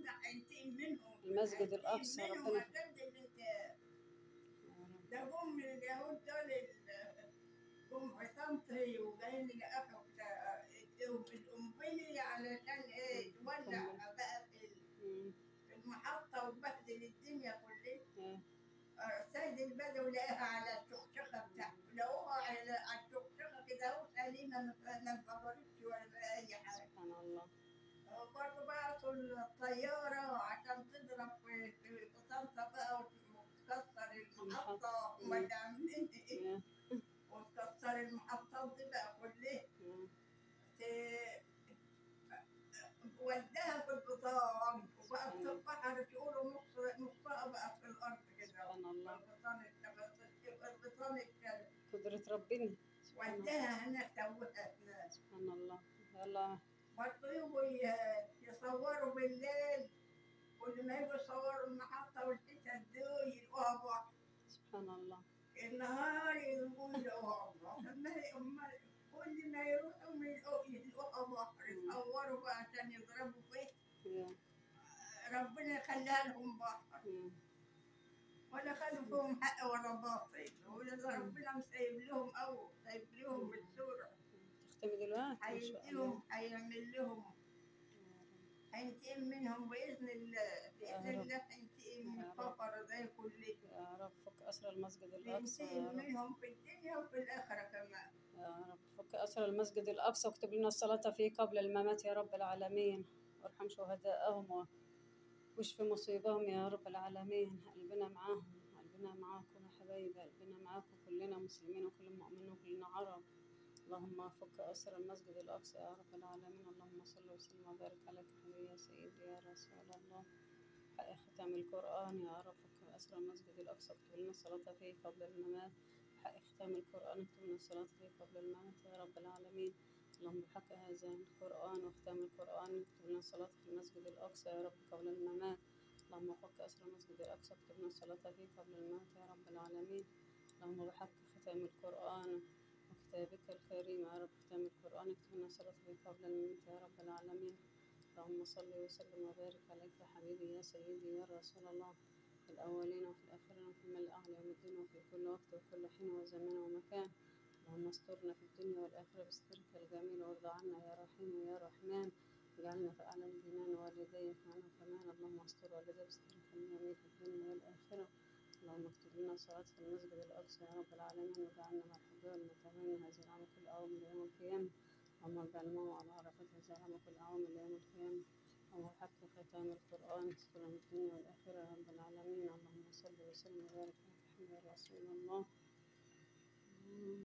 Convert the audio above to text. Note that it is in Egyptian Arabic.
ده هينتقم منهم المسجد هينتقم الأقصى منهم ربنا- أشد الانتقام يا رب ده جم من اليهود دول ال- جم في طنطي وجايين يقفوا بتاع- القنبلة علشان ايه تولع بقى في مم. في المحطة وتبهدل الدنيا كلها يا السيد البدوي لقاها على الشخشخة بتاعته لقوها على على الشخشخة كده اهو سليمة ما ما انفجرتش ولا أي حاجة سبحان الله برضه بعتوا الطيارة عشان تضرب في في في طنطا بقى وتكسر المحطة مم. ولا عاملين ايه يا وتكسر المحطات دي بقى كلها يا ت- وداها في البطان وبقت سبحان تتبحر تقولوا نص نصها بقى في الأرض كده سبحان الله البطان الشمس- البطان الشمس قدرة ربنا سبحان الله وداها هناك توها هناك سبحان الله يلا برضه يجوا ي- يصوروا بالليل كل ما يجوا يصوروا المحطة والحتت دول يلقوها بحر سبحان الله النهار يلقوا يلقوها بحر أما- أما كل ما يروحوا يلقوا- يلقوها بحر مم. يصوروا بقى عشان يضربوا فيه يا ربنا يخليها لهم بحر يا ولا خلوا فيهم حق ولا باطل ولا ربنا مسيب لهم أو سايب لهم الصورة تختمي دلوقتي ما شاء الله هيديهم هيعمل لهم يا رب. هينتقم منهم بإذن الله بإذن يا رب. الله هينتقم من يا رب. الكفر ده كله يا رب فك أسر المسجد الأقصى يا بينتقم رب منهم في الدنيا وفي الآخرة كمان يا رب فك أسر المسجد الأقصى واكتب لنا الصلاة فيه قبل الممات يا رب العالمين وارحم شهداءهم و- واشف مصيبهم يا رب العالمين قلبنا معاهم قلبنا معاكم يا حبايبي قلبنا معاكم كلنا مسلمين وكل مؤمنين وكلنا عرب اللهم فك أسر المسجد الأقصى يا رب العالمين اللهم صل وسلم وبارك عليك حبيبي يا سيدي يا رسول الله حق ختم القرآن يا رب فك أسر المسجد الأقصى اكتب لنا الصلاة فيه قبل الممات حق ختام القرآن اكتب لنا الصلاة فيه قبل الممات يا رب العالمين اللهم بحق هذا القرآن وختام القرآن اكتب لنا الصلاة في المسجد الأقصى يا رب قبل الممات اللهم فك أسر المسجد الأقصى اكتب لنا الصلاة فيه قبل الممات يا رب العالمين اللهم بحق ختام القرآن وكتابك الكريم يا رب ختام القرآن اكتب لنا الصلاة فيه قبل الممات يا رب العالمين اللهم صل وسلم وبارك عليك يا حبيبي يا سيدي يا رسول الله في الأولين وفي الآخرين وفي الملء الأعلى يوم الدين وفي كل وقت وكل حين وزمان ومكان اللهم استرنا في الدنيا والآخرة بسترك الجميل وارض عنا يا رحيم يا رحمن اجعلنا في أعلى الجنان والديك معنا كمان اللهم استر والدي بسترك الجميل في الدنيا والآخرة اللهم اكتب لنا صلاة في المسجد الأقصى يا رب العالمين واجعلنا مع الحجاج المتابعين هذه العام كل أول من يوم القيامة اللهم اجعل معه على عرفات هذا العام كل أعوام من يوم القيامة اللهم حق ختام القرآن استر من الدنيا والآخرة يا رب العالمين اللهم صل وسلم وبارك على محمد رسول الله